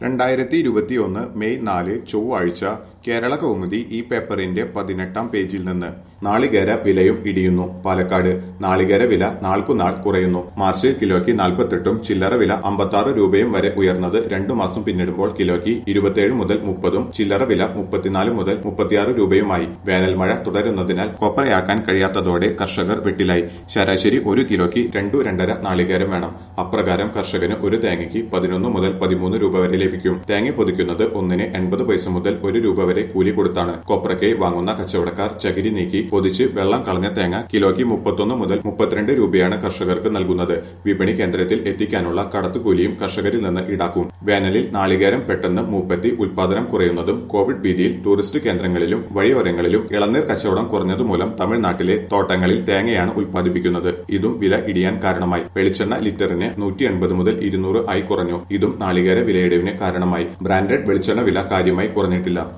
രണ്ടായിരത്തി ഇരുപത്തിയൊന്ന് മെയ് നാല് ചൊവ്വാഴ്ച കേരള കൗമുദി ഈ പേപ്പറിന്റെ പതിനെട്ടാം പേജിൽ നിന്ന് നാളികേര വിലയും ഇടിയുന്നു പാലക്കാട് നാളികേര വില നാൾക്കുനാൾ കുറയുന്നു മാർച്ചിൽ കിലോയ്ക്ക് നാൽപ്പത്തെട്ടും ചില്ലറ വില അമ്പത്തി രൂപയും വരെ ഉയർന്നത് രണ്ടു മാസം പിന്നിടുമ്പോൾ കിലോയ്ക്ക് ഇരുപത്തിയേഴ് മുതൽ മുപ്പതും ചില്ലറ വില മുപ്പത്തിനാല് മുതൽ മുപ്പത്തിയാറ് രൂപയുമായി വേനൽ മഴ തുടരുന്നതിനാൽ കൊപ്രയാക്കാൻ കഴിയാത്തതോടെ കർഷകർ വെട്ടിലായി ശരാശരി ഒരു കിലോയ്ക്ക് രണ്ടു രണ്ടര നാളികേരം വേണം അപ്രകാരം കർഷകന് ഒരു തേങ്ങയ്ക്ക് പതിനൊന്ന് മുതൽ പതിമൂന്ന് രൂപ വരെ ലഭിക്കും തേങ്ങ പൊതിക്കുന്നത് ഒന്നിന് എൺപത് പൈസ മുതൽ ഒരു രൂപ വരെ കൂലി കൊടുത്താണ് കൊപ്രയ്ക്ക് വാങ്ങുന്ന കച്ചവടക്കാർ ചകിരി നീക്കി പൊതിച്ച് വെള്ളം കളഞ്ഞ തേങ്ങ കിലോയ്ക്ക് മുപ്പത്തൊന്ന് മുതൽ മുപ്പത്തിരണ്ട് രൂപയാണ് കർഷകർക്ക് നൽകുന്നത് വിപണി കേന്ദ്രത്തിൽ എത്തിക്കാനുള്ള കടത്തുകൂലിയും കർഷകരിൽ നിന്ന് ഈടാക്കും വേനലിൽ നാളികേരം പെട്ടെന്ന് മൂപ്പെത്തി ഉൽപാദനം കുറയുന്നതും കോവിഡ് ഭീതിയിൽ ടൂറിസ്റ്റ് കേന്ദ്രങ്ങളിലും വഴിയോരങ്ങളിലും ഇളനീർ കച്ചവടം കുറഞ്ഞതുമൂലം തമിഴ്നാട്ടിലെ തോട്ടങ്ങളിൽ തേങ്ങയാണ് ഉൽപ്പാദിപ്പിക്കുന്നത് ഇതും വില ഇടിയാൻ കാരണമായി വെളിച്ചെണ്ണ ലിറ്ററിന് നൂറ്റി എൺപത് മുതൽ ഇരുന്നൂറ് ആയി കുറഞ്ഞു ഇതും നാളികേര വിലയിടിവിന് കാരണമായി ബ്രാൻഡഡ് വെളിച്ചെണ്ണ വില കാര്യമായി കുറഞ്ഞിട്ടില്ല